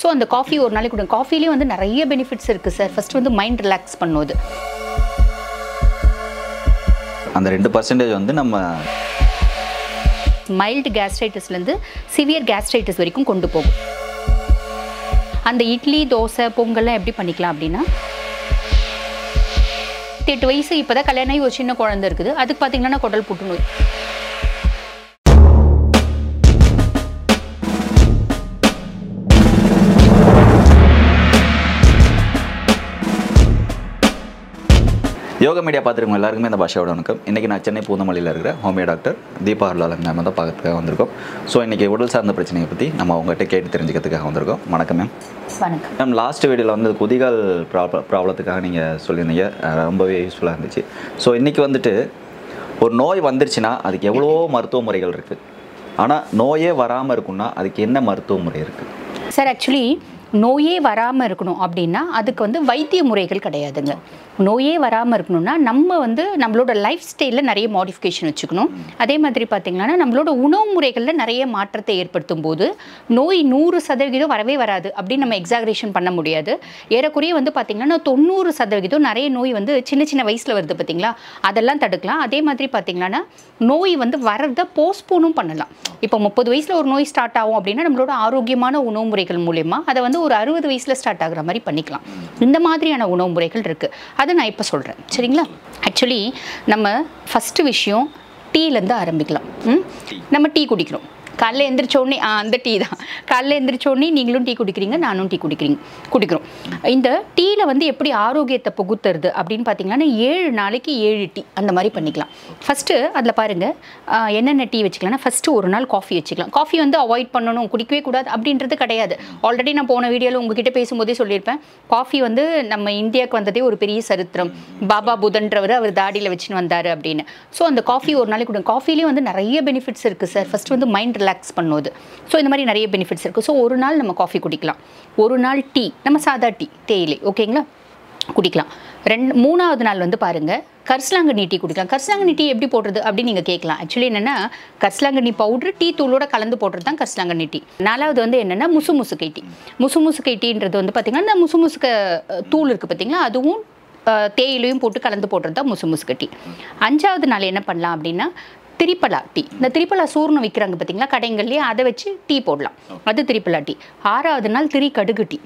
So அந்த coffee ஒரு நாளைக்கு கொடுங்க காஃபிலேயே வந்து நிறைய பெனிஃபிட்ஸ் இருக்குது சார் ஃபர்ஸ்ட் வந்து மைண்ட் ரிலாக்ஸ் பண்ணுவது அந்த ரெண்டு பர்சன்டேஜ் வந்து நம்ம மைல்டு கேஸ்ட்ரைட்டிஸ்லேருந்து சிவியர் கேஸ்ட்ரைட்டிஸ் வரைக்கும் கொண்டு போகும் அந்த இட்லி தோசை பொங்கல்லாம் எப்படி பண்ணிக்கலாம் அப்படின்னா எட்டு வயசு இப்போ தான் கல்யாணம் ஆகி ஒரு சின்ன குழந்தை இருக்குது அதுக்கு பார்த்தீங்கன்னா குடல் புற்றுநோய் யோகா மீடியா பார்த்துருக்கோம் எல்லாருக்குமே இந்த பாஷாவோட வணக்கம் இன்றைக்கி நான் சென்னை பூந்தமல்லியில் இருக்கிற homeo doctor Deepa Harlalan ma'am தான் பார்க்கறதுக்காக வந்திருக்கோம் ஸோ இன்றைக்கி உடல் சார்ந்த பிரச்சனையை பற்றி நம்ம அவங்ககிட்ட கேட்டு தெரிஞ்சுக்கிறதுக்காக வந்திருக்கோம் வணக்கம் மேம் வணக்கம் மேம் லாஸ்ட் வீடியோவில் வந்து குதிகால் ப்ராப்ள ப்ராப்ளத்துக்காக நீங்கள் சொல்லியிருந்தீங்க அஹ் ரொம்பவே யூஸ்ஃபுல்லாக இருந்துச்சு ஸோ இன்றைக்கி வந்துட்டு ஒரு நோய் வந்துருச்சுன்னா அதுக்கு எவ்வளோ மருத்துவ முறைகள் இருக்குது ஆனால் நோயே வராமல் இருக்குன்னா அதுக்கு என்ன மருத்துவ முறை இருக்குது சார் ஆக்சுவலி நோயே வராமல் இருக்கணும் அப்படின்னா அதுக்கு வந்து வைத்திய முறைகள் கிடையாதுங்க நோயே வராமல் இருக்கணும்னா நம்ம வந்து நம்மளோட லைஃப் ஸ்டைலில் நிறைய மாடிஃபிகேஷன் வச்சுக்கணும் அதே மாதிரி பார்த்திங்கன்னா நம்மளோட உணவு முறைகளில் நிறைய மாற்றத்தை ஏற்படுத்தும் போது நோய் நூறு சதவிகிதம் வரவே வராது அப்படின்னு நம்ம எக்ஸாகரேஷன் பண்ண முடியாது ஏறக்குறைய வந்து பார்த்திங்கன்னா தொண்ணூறு சதவிகிதம் நிறைய நோய் வந்து சின்ன சின்ன வயசில் வருது பார்த்தீங்களா அதெல்லாம் தடுக்கலாம் அதே மாதிரி பார்த்திங்கன்னா நோய் வந்து வரதை போஸ்ட்போனும் பண்ணலாம் இப்போ முப்பது வயசில் ஒரு நோய் ஸ்டார்ட் ஆகும் அப்படின்னா நம்மளோட ஆரோக்கியமான உணவு முறைகள் மூலயமா அதை வந்து ஒரு அறுபது வயசில் ஸ்டார்ட் ஆகுற மாதிரி பண்ணிக்கலாம் இந்த மாதிரியான உணவு முறைகள் இருக்குது அதை நான் இப்போ சொல்கிறேன் சரிங்களா ஆக்சுவலி நம்ம ஃபஸ்ட்டு விஷயம் டீலேருந்து ஆரம்பிக்கலாம் ம்? நம்ம டீ குடிக்கிறோம் காலைல எந்திரிச்ச உடனே ஆ, அந்த டீ தான் காலைல எந்திரிச்ச உடனே நீங்களும் டீ குடிக்கிறீங்க நானும் டீ குடிக்கிறீங்க குடிக்கிறோம் இந்த டீயில் வந்து எப்படி ஆரோக்கியத்தை புகுத்துறது அப்படின்னு பார்த்தீங்கன்னா ஏழு நாளைக்கு ஏழு டீ அந்த மாதிரி பண்ணிக்கலாம் ஃபஸ்ட்டு அதில் பாருங்கள் என்னென்ன டீ வச்சுக்கலாம்னா ஃபஸ்ட்டு ஒரு நாள் காஃபி வச்சுக்கலாம் காஃபி வந்து அவாய்ட் பண்ணணும் குடிக்கவே கூடாது அப்படின்றது கிடையாது ஆல்ரெடி நான் போன வீடியோவில் உங்ககிட்ட பேசும்போதே சொல்லியிருப்பேன் காஃபி வந்து நம்ம இந்தியாவுக்கு வந்ததே ஒரு பெரிய சரித்திரம் பாபா புதன்றவர் அவர் தாடியில் வச்சுன்னு வந்தார் அப்படின்னு ஸோ அந்த காஃபி ஒரு நாளைக்கு கொடுங்க காஃபிலேயே வந்து நிறைய பெனிஃபிட்ஸ் இருக்குது சார் ஃபஸ்ட் வந்து மைண்ட் ரிலாக்ஸ் பண்ணுவது ஸோ இந்த மாதிரி நிறைய பெனிஃபிட்ஸ் இருக்குது ஸோ ஒரு நாள் நம்ம காஃபி குடிக்கலாம் ஒரு நாள் டீ நம்ம சாதா டீ தேயிலை ஓகேங்களா குடிக்கலாம் ரெண்டு மூணாவது நாள் வந்து பாருங்கள் கரிசலாங்கண்ணி டீ குடிக்கலாம் கரிசலாங்கண்ணி டீ எப்படி போடுறது அப்படின்னு நீங்கள் கேட்கலாம் ஆக்சுவலி என்னென்னா கரிசலாங்கண்ணி பவுட்ரு டீ தூளோட கலந்து போடுறது தான் கரிசலாங்கண்ணி டீ நாலாவது வந்து என்னென்னா முசு முசுக்கை டீ முசு முசுக்கை டீன்றது வந்து பார்த்திங்கன்னா இந்த முசு முசுக்க அஹ், தூள் இருக்குது பார்த்தீங்களா அதுவும் அஹ், தேயிலையும் போட்டு கலந்து போடுறது தான் முசு முசுக்க டீ அஞ்சாவது நாள் என்ன பண்ணலாம் அப்படின்னா திரிப்பலா டீ இந்த திரிப்பலா சூர்ணம் விற்கிறாங்க பார்த்தீங்களா கடைங்கள்லேயே அதை வச்சு டீ போடலாம் அது திரிப்பலா டீ ஆறாவது நாள் திரி கடுகு டீ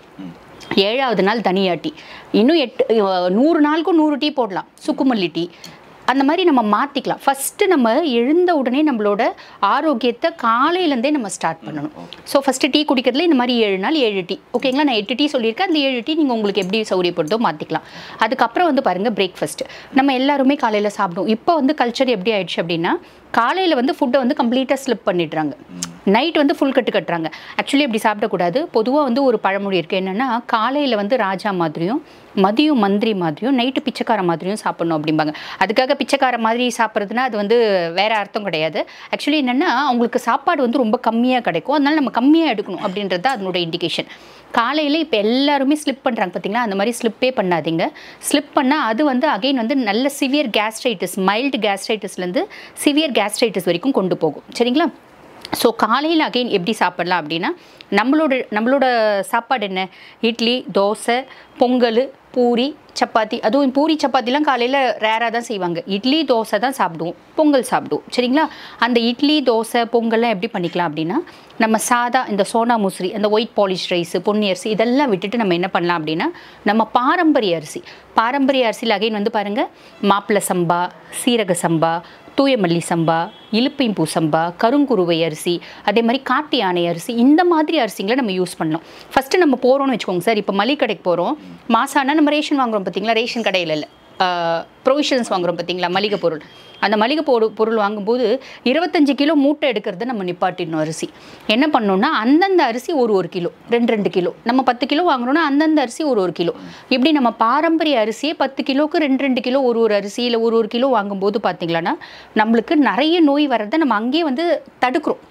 ஏழாவது நாள் தனியா டீ இன்னும் எட்டு அஹ், நூறு நாளுக்கும் நூறு டீ போடலாம் சுக்குமல்லி டீ அந்த மாதிரி நம்ம மாற்றிக்கலாம் ஃபஸ்ட்டு நம்ம எழுந்த உடனே நம்மளோட ஆரோக்கியத்தை காலையிலேருந்தே நம்ம ஸ்டார்ட் பண்ணணும் ஸோ ஃபஸ்ட்டு டீ குடிக்கிறதுல இந்த மாதிரி ஏழு நாள் ஏழு டீ ஓகேங்களா நான் எட்டு டீ சொல்லியிருக்கேன் அந்த ஏழு டீ நீங்கள் உங்களுக்கு எப்படி சௌரியப்படுதோ மாற்றிக்கலாம் அதுக்கப்புறம் வந்து பாருங்கள் பிரேக்ஃபாஸ்ட் நம்ம எல்லாருமே காலையில் சாப்பிடுவோம் இப்போ வந்து கல்ச்சர் எப்படி ஆயிடுச்சு அப்படின்னா காலையில் வந்து ஃபுட்டை வந்து கம்ப்ளீட்டாக ஸ்லிப் பண்ணிடுறாங்க நைட் வந்து ஃபுல் கட்டு கட்டுறாங்க ஆக்சுவலி அப்படி சாப்பிடக்கூடாது பொதுவாக வந்து ஒரு பழமொழி இருக்குது என்னென்னா காலையில் வந்து ராஜா மாதிரியும் மதியம் மந்திரி மாதிரியும் நைட்டு பிச்சைக்கார மாதிரியும் சாப்பிடணும் அப்படிம்பாங்க அதுக்காக பிச்சைக்கார மாதிரி சாப்பிட்றதுனா அது வந்து வேற அர்த்தம் கிடையாது ஆக்சுவலி என்னென்னா அவங்களுக்கு சாப்பாடு வந்து ரொம்ப கம்மியாக கிடைக்கும் அதனால நம்ம கம்மியாக எடுக்கணும் அப்படின்றது தான் அதனோட இண்டிகேஷன் காலையில் இப்போ எல்லாருமே ஸ்லிப் பண்ணுறாங்க பார்த்தீங்களா அந்த மாதிரி ஸ்லிப்பே பண்ணாதீங்க ஸ்லிப் பண்ணால் அது வந்து அகைன் வந்து நல்ல சிவியர் கேஸ்ட்ரைட்டிஸ் மைல்டு கேஸ்ட்ரைட்டிஸ்லேருந்து சிவியர் கேஸ்ட்ரைட்டிஸ் வரைக்கும் கொண்டு போகும் சரிங்களா ஸோ காலையில் அகைன் எப்படி சாப்பிடலாம் அப்படின்னா நம்மளோட நம்மளோட சாப்பாடு என்ன இட்லி தோசை பொங்கல் பூரி சப்பாத்தி அதுவும் பூரி சப்பாத்திலாம் காலையில் ரேராக தான் செய்வாங்க இட்லி தோசை தான் சாப்பிடுவோம் பொங்கல் சாப்பிடுவோம் சரிங்களா அந்த இட்லி தோசை பொங்கல்லாம் எப்படி பண்ணிக்கலாம் அப்படின்னா நம்ம சாதா இந்த சோனா முசிறி அந்த ஒயிட் பாலிஷ் ரைஸு பொன்னி அரிசி இதெல்லாம் விட்டுட்டு நம்ம என்ன பண்ணலாம் அப்படின்னா நம்ம பாரம்பரிய அரிசி பாரம்பரிய அரிசியில் அகைன் வந்து பாருங்கள் மாப்பிள்ளை சம்பா சீரக சம்பா தூயமல்லி சம்பா இலுப்பைம்பூ சம்பா கருங்குருவை அரிசி அதே மாதிரி காட்டு யானை அரிசி இந்த மாதிரி அரிசிங்களை நம்ம யூஸ் பண்ணணும் ஃபஸ்ட்டு நம்ம போகிறோம்னு வச்சுக்கோங்க சார் இப்போ மளிகை கடைக்கு போகிறோம் மாசானா நம்ம ரேஷன் வாங்குறோம் பார்த்தீங்களா ரேஷன் கடையில் இல்லை ப்ரொவிஷன்ஸ் வாங்குறோம் பார்த்தீங்களா மளிகை பொருள் அந்த மளிகை பொரு பொருள் வாங்கும்போது இருபத்தஞ்சு கிலோ மூட்டை எடுக்கிறத நம்ம நிப்பாட்டிடணும் அரிசி என்ன பண்ணணும்னா அந்தந்த அரிசி ஒரு ஒரு கிலோ ரெண்டு ரெண்டு கிலோ நம்ம பத்து கிலோ வாங்குறோம்னா அந்தந்த அரிசி ஒரு ஒரு கிலோ இப்படி நம்ம பாரம்பரிய அரிசியை பத்து கிலோக்கு ரெண்டு ரெண்டு கிலோ ஒரு ஒரு அரிசி இல்லை ஒரு ஒரு கிலோ வாங்கும்போது பார்த்தீங்களன்னா நம்மளுக்கு நிறைய நோய் வர்றதை நம்ம அங்கேயே வந்து தடுக்கிறோம்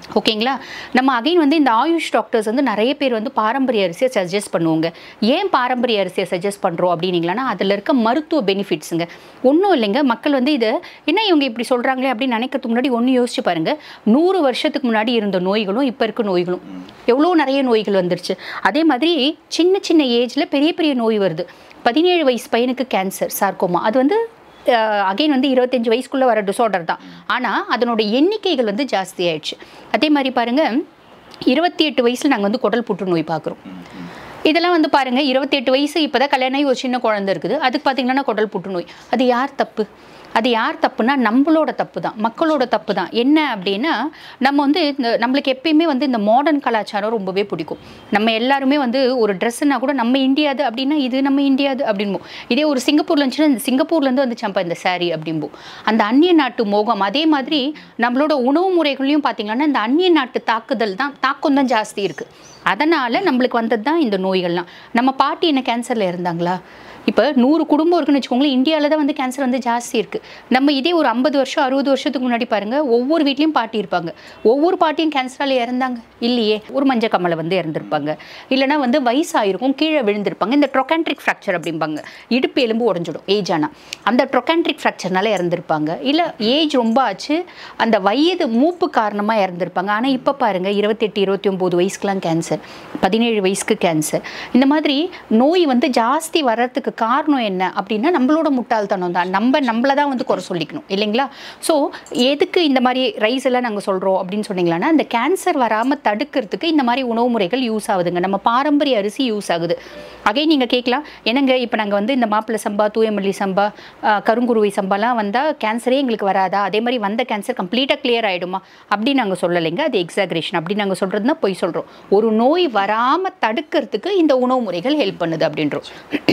ஓகேங்களா நம்ம அகைன் வந்து இந்த ஆயுஷ் டாக்டர்ஸ் வந்து நிறைய பேர் வந்து பாரம்பரிய அரிசியை சஜஸ்ட் பண்ணுவாங்க ஏன் பாரம்பரிய அரிசியை சஜஸ்ட் பண்ணுறோம் அப்படின்னீங்களா அதில் இருக்க மருத்துவ பெனிஃபிட்ஸுங்க ஒன்றும் இல்லைங்க மக்கள் வந்து இதை என்ன இவங்க இப்படி சொல்கிறாங்களே அப்படின்னு நினைக்கிறதுக்கு முன்னாடி ஒன்று யோசிச்சு பாருங்க நூறு வருஷத்துக்கு முன்னாடி இருந்த நோய்களும் இப்போ இருக்க நோய்களும் எவ்வளோ நிறைய நோய்கள் வந்துருச்சு அதே மாதிரி சின்ன சின்ன ஏஜில் பெரிய பெரிய நோய் வருது பதினேழு வயசு பையனுக்கு கேன்சர் சார்கோமா அது வந்து அகைன் வந்து இருபத்தஞ்சி வயசுக்குள்ளே வர டிஸார்டர் தான் ஆனால் அதனோட எண்ணிக்கைகள் வந்து ஜாஸ்தி ஆயிடுச்சு அதே மாதிரி பாருங்கள் இருபத்தி எட்டு வயசில் நாங்கள் வந்து குடல் புற்றுநோய் பார்க்குறோம் இதெல்லாம் வந்து பாருங்கள் இருபத்தி எட்டு வயசு இப்போ தான் கல்யாணம் ஆகி ஒரு சின்ன குழந்தை இருக்குது அதுக்கு பார்த்தீங்கன்னா குடல் புற்றுநோய் அது யார் தப்பு அது யார் தப்புனா நம்மளோட தப்பு தான் மக்களோட தப்பு தான் என்ன அப்படின்னா நம்ம வந்து இந்த நம்மளுக்கு எப்பயுமே வந்து இந்த மாடர்ன் கலாச்சாரம் ரொம்பவே பிடிக்கும் நம்ம எல்லாருமே வந்து ஒரு ட்ரெஸ்ஸுனா கூட நம்ம இந்தியாது அப்படின்னா இது நம்ம இந்தியாது அப்படின்போம் இதே ஒரு சிங்கப்பூர்ல இருந்துச்சுன்னா இந்த சிங்கப்பூர்லேருந்து வந்துச்சாப்பா இந்த saree அப்படிம்போம் அந்த அந்நிய நாட்டு மோகம் அதே மாதிரி நம்மளோட உணவு முறைகளையும் பார்த்தீங்கன்னா இந்த அந்நிய நாட்டு தாக்குதல் தான் தாக்கம் தான் ஜாஸ்தி இருக்குது அதனால் நம்மளுக்கு வந்தது தான் இந்த நோய்கள்லாம் நம்ம பாட்டி என்ன கேன்சரில் இருந்தாங்களா இப்போ நூறு குடும்பம் இருக்குன்னு வச்சுக்கோங்களேன் இந்தியாவில் தான் வந்து கேன்சர் வந்து ஜாஸ்தி இருக்குது நம்ம இதே ஒரு ஐம்பது வருஷம் அறுபது வருஷத்துக்கு முன்னாடி பாருங்கள் ஒவ்வொரு வீட்லேயும் பாட்டி இருப்பாங்க ஒவ்வொரு பாட்டியும் கேன்சரால் இறந்தாங்க இல்லையே ஒரு மஞ்ச கம்மலை வந்து இறந்துருப்பாங்க இல்லைனா வந்து வயசாயிருக்கும் கீழே விழுந்திருப்பாங்க இந்த ட்ரொகான்ட்ரிக் ஃப்ராக்சர் அப்படிம்பாங்க இடுப்பு எலும்பு உடஞ்சிடும் ஏஜ் ஆனால் அந்த ட்ரொகான்ட்ரிக் ஃப்ராக்சர்னால இறந்துருப்பாங்க இல்லை ஏஜ் ரொம்ப ஆச்சு அந்த வயது மூப்பு காரணமாக இறந்துருப்பாங்க ஆனால் இப்போ பாருங்கள் இருபத்தெட்டு இருபத்தி ஒம்பது வயசுக்குலாம் கேன்சர் பதினேழு வயசுக்கு கேன்சர் இந்த மாதிரி நோய் வந்து ஜாஸ்தி வர்றதுக்கு காரணம் என்ன அப்படின்னா நம்மளோட முட்டாள்தனம் தான் நம்ம நம்மளை தான் வந்து குறை சொல்லிக்கணும் இல்லைங்களா ஸோ எதுக்கு இந்த மாதிரி ரைஸ் எல்லாம் நாங்கள் சொல்கிறோம் அப்படின்னு சொன்னீங்களான்னா இந்த கேன்சர் வராமல் தடுக்கிறதுக்கு இந்த மாதிரி உணவு முறைகள் யூஸ் ஆகுதுங்க நம்ம பாரம்பரிய அரிசி யூஸ் ஆகுது அகை நீங்கள் கேட்கலாம் என்னங்க இப்போ நாங்கள் வந்து இந்த மாப்பிள்ளை சம்பா தூயமல்லி சம்பா ஆஹ், கருங்குருவை சம்பாலாம் வந்தால் கேன்சரே எங்களுக்கு வராதா அதே மாதிரி வந்த கேன்சர் கம்ப்ளீட்டாக clear ஆகிடுமா அப்படி நாங்கள் சொல்லலைங்க அது எக்ஸாக்ரேஷன் அப்படி நாங்கள் சொல்கிறது தான் பொய் சொல்கிறோம் ஒரு நோய் வராமல் தடுக்கிறதுக்கு இந்த உணவு முறைகள் ஹெல்ப் பண்ணுது அப்படின்றோம்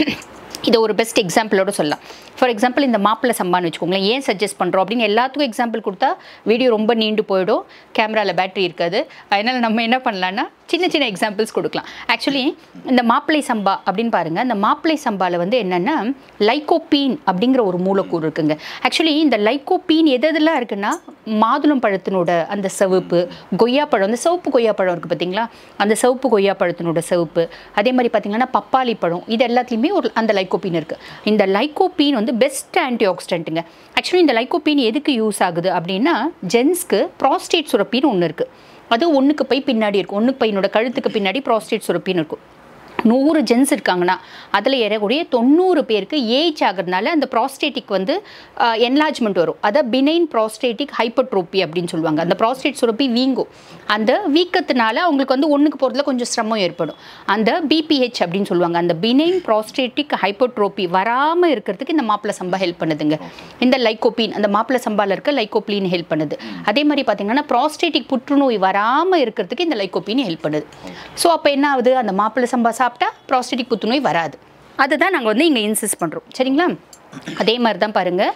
இதை ஒரு பெஸ்ட் எக்ஸாம்பிளோட சொல்லலாம் ஃபார் எக்ஸாம்பிள் இந்த மாப்பிள்ளை சம்பான்னு வச்சுக்கோங்களேன் ஏன் சஜஸ்ட் பண்ணுறோம் அப்படின்னு எல்லாத்துக்கும் எக்ஸாம்பிள் கொடுத்தா வீடியோ ரொம்ப நீண்டு போயிடும் கேமராவில் பேட்டரி இருக்காது அதனால் நம்ம என்ன பண்ணலான்னா சின்ன சின்ன எக்ஸாம்பிள்ஸ் கொடுக்கலாம் ஆக்சுவலி இந்த மாப்பிள்ளை சம்பா அப்படின்னு பாருங்கள் இந்த மாப்பிள்ளை சம்பாவில் வந்து என்னென்னா லைகோபீன் அப்படிங்கிற ஒரு மூலக்கூறு இருக்குங்க ஆக்சுவலி இந்த லைகோபீன் எது எதெல்லாம் இருக்குன்னா மாதுளம் பழத்தினோட அந்த சிவப்பு கொய்யாப்பழம் அந்த சிவப்பு கொய்யாப்பழம் இருக்குது பார்த்தீங்களா அந்த சிவப்பு கொய்யாப்பழத்தினோட சிவப்பு அதே மாதிரி பார்த்தீங்கன்னா பப்பாளி பழம் இது எல்லாத்துலேயுமே ஒரு அந்த லைகோபீன் இருக்குது இந்த லைகோபீன் வந்து பெஸ்ட் ஆன்டி ஆக்சிடென்ட்டுங்க ஆக்சுவலி இந்த லைகோபீன் எதுக்கு யூஸ் ஆகுது அப்படின்னா ஜென்ஸ்க்கு ப்ராஸ்டேட் சுரப்பின்னு ஒன்று இருக்குது அது ஒன்றுக்கு பை பின்னாடி இருக்கும் ஒன்றுக்கு பையனோட கழுத்துக்கு பின்னாடி ப்ராஸ்டேட் சுரப்பின்னு இருக்கும் நூறு ஜென்ஸ் இருக்காங்கன்னா அதில் ஏறக்கூடிய தொண்ணூறு பேருக்கு ஏஜ் ஆகிறதுனால அந்த ப்ராஸ்டேட்டிக் வந்து என்லார்ஜ்மெண்ட் வரும் அதை பினைன் ப்ராஸ்டேட்டிக் ஹைப்பர்ட்ரோப்பி அப்படின்னு சொல்லுவாங்க அந்த ப்ராஸ்டேட் சுரப்பி வீங்கும் அந்த வீக்கத்தினால அவங்களுக்கு வந்து ஒன்றுக்கு போகிறதுல கொஞ்சம் சிரமம் ஏற்படும் அந்த பிபிஹெச் அப்படின்னு சொல்லுவாங்க அந்த பினைன் ப்ராஸ்டேட்டிக் ஹைப்பர்ட்ரோப்பி வராமல் இருக்கிறதுக்கு இந்த மாப்பிளை சம்பா ஹெல்ப் பண்ணுதுங்க இந்த லைகோபீன் அந்த மாப்பிளை சம்பாவில் இருக்க லைகோப்ளீன் ஹெல்ப் பண்ணுது அதே மாதிரி பார்த்தீங்கன்னா ப்ராஸ்டேட்டிக் புற்றுநோய் வராமல் இருக்கிறதுக்கு இந்த லைகோபீன் ஹெல்ப் பண்ணுது ஸோ அப்போ என்ன ஆகுது அந்த மாப்பிளை சம்பா சாப்பிட்டா ப்ராஸ்டேட்டிக் புற்றுநோய் வராது அதுதான் நாங்கள் வந்து இங்கே இன்சிஸ்ட் பண்ணுறோம் சரிங்களா அதே மாதிரி தான் பாருங்கள்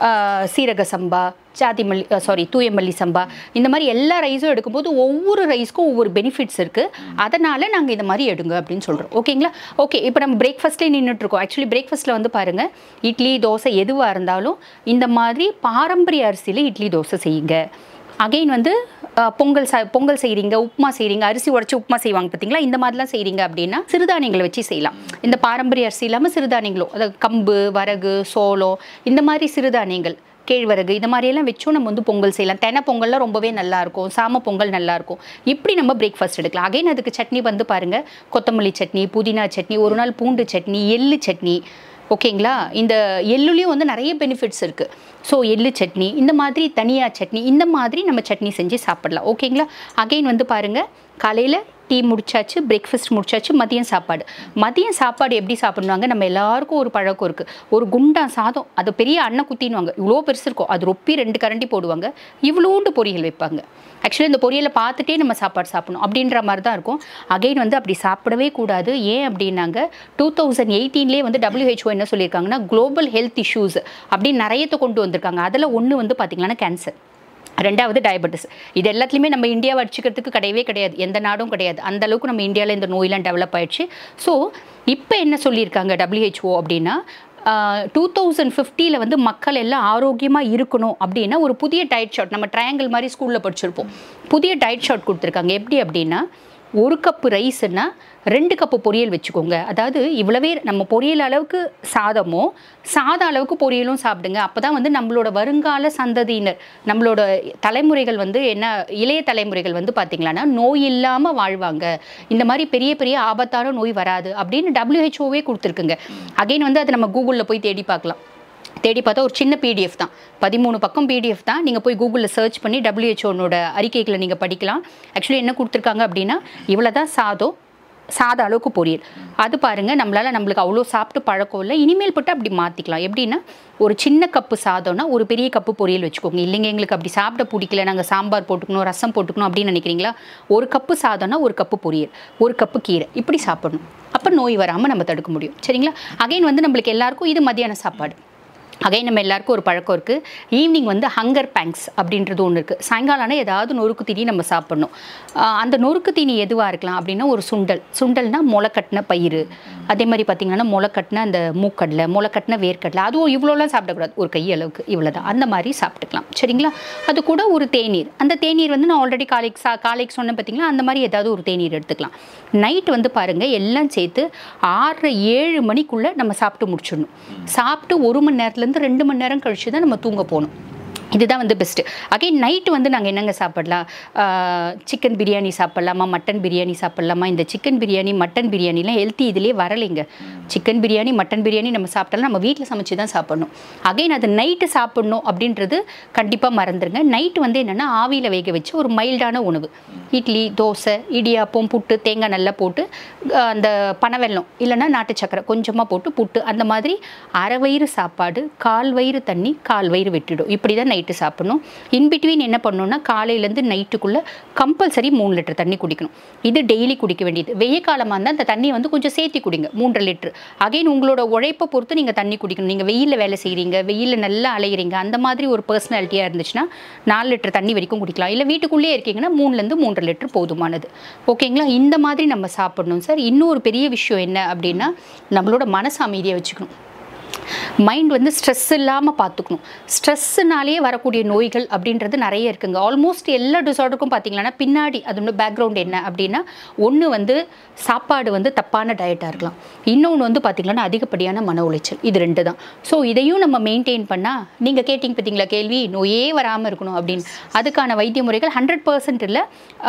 சீரக சம்பா ஜாதி மல்லி சாரி தூயமல்லி சம்பா இந்த மாதிரி எல்லா ரைஸும் எடுக்கும்போது ஒவ்வொரு ரைஸ்க்கும் ஒவ்வொரு பெனிஃபிட்ஸ் இருக்குது அதனால் நாங்கள் இந்த மாதிரி எடுங்க அப்படின்னு சொல்கிறோம் ஓகேங்களா ஓகே இப்போ நம்ம பிரேக்ஃபாஸ்ட்லேயே நின்றுட்டுருக்கோம் ஆக்சுவலி பிரேக்ஃபாஸ்ட்டில் வந்து பாருங்கள் இட்லி தோசை எதுவாக இருந்தாலும் இந்த மாதிரி பாரம்பரிய அரிசியில் இட்லி தோசை செய்யுங்க அகைன் வந்து அஹ், பொங்கல் ச பொங்கல் செய்கிறீங்க உப்புமா செய்கிறீங்க அரிசி உடச்சி உப்புமா செய்வாங்க பார்த்தீங்களா இந்த மாதிரிலாம் செய்கிறீங்க அப்படின்னா சிறுதானியங்களை வச்சு செய்யலாம் இந்த பாரம்பரிய அரிசி இல்லாமல் சிறுதானியங்களும் அதாவது கம்பு வரகு சோளம் இந்த மாதிரி சிறுதானியங்கள் கேழ்வரகு இந்த மாதிரியெல்லாம் வச்சும் நம்ம வந்து பொங்கல் செய்யலாம் தெனை பொங்கல்லாம் ரொம்பவே நல்லா இருக்கும் சாம பொங்கல் நல்லா இருக்கும் இப்படி நம்ம பிரேக்ஃபாஸ்ட் எடுக்கலாம் அகைன் அதுக்கு சட்னி வந்து பாருங்க கொத்தமல்லி சட்னி புதினா சட்னி ஒரு நாள் பூண்டு சட்னி எள்ளு சட்னி ஓகேங்களா இந்த எள்ளுலேயும் வந்து நிறைய பெனிஃபிட்ஸ் இருக்குது ஸோ எள்ளு சட்னி இந்த மாதிரி தனியா சட்னி இந்த மாதிரி நம்ம சட்னி செஞ்சு சாப்பிடலாம் ஓகேங்களா அகைன் வந்து பாருங்கள் காலையில் டீ முடிச்சாச்சு பிரேக்ஃபாஸ்ட் முடிச்சாச்சு மதியம் சாப்பாடு மதியம் சாப்பாடு எப்படி சாப்பிடுவாங்க நம்ம எல்லாருக்கும் ஒரு பழக்கம் இருக்குது ஒரு குண்டா சாதம் அது பெரிய அன்ன குத்தின்னுவாங்க இவ்வளோ பெருசு இருக்கும் அது ரொப்பி ரெண்டு கரண்டி போடுவாங்க இவ்வளோண்டு பொரியல் வைப்பாங்க ஆக்சுவலி இந்த பொரியலை பார்த்துட்டே நம்ம சாப்பாடு சாப்பிடணும் அப்படின்ற மாதிரி தான் இருக்கும் அகைன் வந்து அப்படி சாப்பிடவே கூடாது ஏன் அப்படின்னாங்க டூ தௌசண்ட் எயிட்டீன்லேயே வந்து WHO என்ன சொல்லியிருக்காங்கன்னா குளோபல் ஹெல்த் இஷ்யூஸ் அப்படின்னு நிறையத்தை கொண்டு வந்திருக்காங்க அதில் ஒன்று வந்து பார்த்திங்கன்னா கேன்சர் ரெண்டாவது டயபெட்டிஸ் இது எல்லாத்துலேயுமே நம்ம இந்தியாவை அடிச்சுக்கிறதுக்கு கிடையவே கிடையாது எந்த நாடும் கிடையாது அந்த அளவுக்கு நம்ம இந்தியாவில் இந்த நோயெல்லாம் டெவலப் ஆயிடுச்சு ஸோ இப்போ என்ன சொல்லியிருக்காங்க WHO அப்படின்னா டூ தௌசண்ட் ஃபிஃப்டியில் வந்து மக்கள் எல்லாம் ஆரோக்கியமாக இருக்கணும் அப்படின்னா ஒரு புதிய டயட் ஷாட் நம்ம ட்ரையாங்கிள் மாதிரி ஸ்கூலில் படிச்சிருப்போம் புதிய டயட் ஷாட் கொடுத்துருக்காங்க எப்படி அப்படின்னா ஒரு கப்பு ரைஸ்னா ரெண்டு கப்பு பொரியல் வச்சுக்கோங்க அதாவது இவ்வளவே நம்ம பொரியல் அளவுக்கு சாதமோ சாத அளவுக்கு பொரியலும் சாப்பிடுங்க அப்போ தான் வந்து நம்மளோட வருங்கால சந்ததியினர் நம்மளோட தலைமுறைகள் வந்து என்ன இளைய தலைமுறைகள் வந்து பார்த்திங்களான்னா நோய் இல்லாமல் வாழ்வாங்க இந்த மாதிரி பெரிய பெரிய ஆபத்தான நோய் வராது அப்படின்னு டபிள்யூஹெச்ஓவே கொடுத்துருக்குங்க அகைன் வந்து அதை நம்ம கூகுளில் போய் தேடி பார்க்கலாம் தேடி பார்த்தா ஒரு சின்ன பிடிஎஃப் தான் பதிமூணு பக்கம் பிடிஎஃப் தான் நீங்கள் போய் கூகுளில் சர்ச் பண்ணி டபிள்யூஹெச்ஓனோட அறிக்கைகளை நீங்கள் படிக்கலாம் ஆக்சுவலி என்ன கொடுத்துருக்காங்க அப்படின்னா இவ்வளோ தான் சாதம் சாத அளவுக்கு பொரியல் அது பாருங்கள் நம்மளால் நம்மளுக்கு அவ்வளோ சாப்பிட்டு பழக்கம் இல்லை இனிமேல் போட்டு அப்படி மாற்றிக்கலாம் எப்படின்னா ஒரு சின்ன கப்பு சாதம்னா ஒரு பெரிய கப்பு பொரியல் வச்சுக்கோங்க இல்லைங்க எங்களுக்கு அப்படி சாப்பிட பிடிக்கல நாங்கள் சாம்பார் போட்டுக்கணும் ரசம் போட்டுக்கணும் அப்படின்னு நினைக்கிறீங்களா ஒரு கப்பு சாதம்னா ஒரு கப்பு பொரியல் ஒரு கப்பு கீரை இப்படி சாப்பிடணும் அப்போ நோய் வராமல் நம்ம தடுக்க முடியும் சரிங்களா அகைன் வந்து நம்மளுக்கு எல்லாருக்கும் இது மத்தியான சாப்பாடு அகைன் நம்ம எல்லாருக்கும் ஒரு பழக்கம் இருக்குது ஈவினிங் வந்து ஹங்கர் பேங்க்ஸ் அப்படின்றது ஒன்று இருக்குது சாயங்காலம் ஆனால் ஏதாவது நொறுக்கு தீனி நம்ம சாப்பிட்ணும் ஆஹ் அந்த நொறுக்கு தீனி எதுவாக இருக்கலாம் அப்படின்னா ஒரு சுண்டல் சுண்டல்னா முளைக்கட்டின பயிறு அதே மாதிரி பார்த்திங்கன்னா முளைக்கட்டின அந்த மூக்கடலை முளைக்கட்டின வேர்க்கடலை அதுவும் இவ்வளோலாம் சாப்பிடக்கூடாது ஒரு கை அளவுக்கு இவ்வளோ தான் அந்த மாதிரி சாப்பிட்டுக்கலாம் சரிங்களா அது கூட ஒரு தேநீர் அந்த தேநீர் வந்து நான் ஆல்ரெடி காலைக்கு சா காலைக்கு சொன்னேன் பார்த்தீங்களா அந்த மாதிரி ஏதாவது ஒரு தேநீர் எடுத்துக்கலாம் நைட் வந்து பாருங்கள் எல்லாம் சேர்த்து ஆறரை ஏழு மணிக்குள்ளே நம்ம சாப்பிட்டு முடிச்சிடணும் சாப்பிட்டு ஒரு மணி நேரத்துலேருந்து ரெண்டு மணி நேரம் கழிச்சு தான் நம்ம தூங்க போகணும் இதுதான் வந்து பெஸ்ட்டு அகைன் நைட்டு வந்து நாங்கள் என்னங்க சாப்பிடலாம் சிக்கன் பிரியாணி சாப்பிட்லாமா மட்டன் பிரியாணி சாப்பிட்லாமா இந்த சிக்கன் பிரியாணி மட்டன் பிரியாணிலாம் ஹெல்த்தி இதுலேயே வரலைங்க சிக்கன் பிரியாணி மட்டன் பிரியாணி நம்ம சாப்பிட்டாலும் நம்ம வீட்டில் சமைச்சு தான் சாப்பிடணும் அகைன் அது நைட்டு சாப்பிடணும் அப்படின்றது கண்டிப்பாக மறந்துடுங்க நைட்டு வந்து என்னென்னா ஆவியில் வேக வச்சு ஒரு மைல்டான உணவு இட்லி தோசை இடியாப்பம் புட்டு தேங்காய் நல்லா போட்டு அஹ், அந்த பனவெல்லம் இல்லைன்னா நாட்டு சக்கரை கொஞ்சமாக போட்டு புட்டு அந்த மாதிரி அரை வயிறு சாப்பாடு கால் வயிறு தண்ணி கால் வயிறு விட்டுடும் இப்படி தான் நைட்டு சாப்பிடணும் இன்பிட்வீன் என்ன பண்ணணும்னா காலையிலேருந்து நைட்டுக்குள்ளே கம்பல்சரி மூணு லிட்டர் தண்ணி குடிக்கணும் இது டெய்லி குடிக்க வேண்டியது வெய்ய காலமாக இருந்தால் அந்த தண்ணியை வந்து கொஞ்சம் சேர்த்தி குடிங்க மூன்றரை லிட்டர் அகைன் உங்களோட உழைப்பை பொறுத்து நீங்கள் தண்ணி குடிக்கணும் நீங்கள் வெயிலில் வேலை செய்கிறீங்க வெயிலில் நல்லா அலைகிறீங்க அந்த மாதிரி ஒரு பர்சனாலிட்டியாக இருந்துச்சுன்னா நாலு லிட்டர் தண்ணி வரைக்கும் குடிக்கலாம் இல்லை வீட்டுக்குள்ளேயே இருக்கீங்கன்னா மூணுலேருந்து மூன்றரை லிட்டர் போதுமானது ஓகேங்களா இந்த மாதிரி நம்ம சாப்பிடணும் சார் இன்னொரு பெரிய விஷயம் என்ன அப்படின்னா நம்மளோட மனசு அமைதியை வச்சுக்கணும் மைண்ட் வந்து ஸ்ட்ரெஸ் இல்லாமல் பார்த்துக்கணும் ஸ்ட்ரெஸ்ஸுனாலே வரக்கூடிய நோய்கள் அப்படின்றது நிறைய இருக்குங்க ஆல்மோஸ்ட் எல்லா டிசார்டருக்கும் பார்த்தீங்கன்னா பின்னாடி அதோட பேக்ரவுண்ட் என்ன அப்படின்னா ஒன்று வந்து சாப்பாடு வந்து தப்பான டயட்டாக இருக்கலாம் இன்னொன்று வந்து பார்த்திங்கன்னா அதிகப்படியான மன உளைச்சல் இது ரெண்டு தான் ஸோ இதையும் நம்ம மெயின்டைன் பண்ணால் நீங்கள் கேட்டிங்க பார்த்தீங்களா கேள்வி நோயே வராமல் இருக்கணும் அப்படின்னு அதுக்கான வைத்திய முறைகள் ஹண்ட்ரட் பர்சன்ட் இல்லை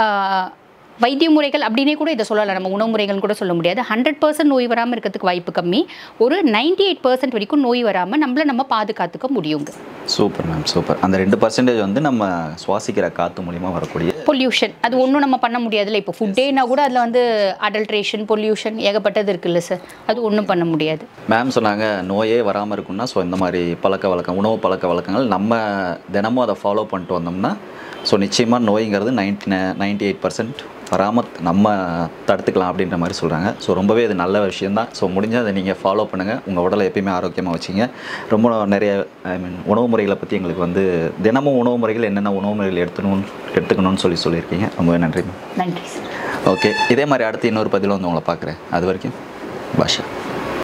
வைத்திய முறைகள் அப்படின்னே கூட இதை சொல்லலாம் நம்ம உணவு முறைகள்னு கூட சொல்ல முடியாது ஹண்ட்ரட் பர்சன்ட் நோய் வராமல் இருக்கிறதுக்கு வாய்ப்பு கம்மி ஒரு 98% எயிட் பர்சன்ட் வரைக்கும் நோய் வராமல் நம்மளை நம்ம பாதுகாத்துக்க முடியுங்க சூப்பர் மேம் சூப்பர் அந்த ரெண்டு பர்சன்டேஜ் வந்து நம்ம சுவாசிக்கிற காற்று மூலிமா வரக்கூடிய பொல்யூஷன் அது ஒன்றும் நம்ம பண்ண முடியாதுல்ல இப்போ ஃபுட்டேனா கூட அதில் வந்து அடல்ட்ரேஷன் பொல்யூஷன் ஏகப்பட்டது இருக்குல்ல சார் அது ஒன்றும் பண்ண முடியாது மேம் சொன்னாங்க நோயே வராமல் இருக்கும்னா ஸோ இந்த மாதிரி பழக்க வழக்கம் உணவு பழக்க வழக்கங்கள் நம்ம தினமும் அதை ஃபாலோ பண்ணிட்டு வந்தோம்னா ஸோ நிச்சயமாக நோய்ங்கிறது நைன்டி நைன்டி எயிட் பர்சன்ட் வராமல் நம்ம தடுத்துக்கலாம் அப்படின்ற மாதிரி சொல்கிறாங்க ஸோ ரொம்பவே இது நல்ல விஷயந்தான் ஸோ முடிஞ்சால் அதை நீங்கள் ஃபாலோ பண்ணுங்கள் உங்கள் உடலை எப்பயுமே ஆரோக்கியமாக வச்சுங்க ரொம்ப நிறைய ஐ மீன் உணவு முறைகளை பற்றி எங்களுக்கு வந்து தினமும் உணவு முறைகள் என்னென்ன உணவு முறைகள் எடுத்துக்கணும் எடுத்துக்கணும்னு சொல்லி சொல்லியிருக்கீங்க ரொம்பவே நன்றி மேம் நன்றி சார் ஓகே இதே மாதிரி அடுத்து இன்னொரு பதிவில் வந்து உங்களை பார்க்குறேன் அது வரைக்கும் பாஷா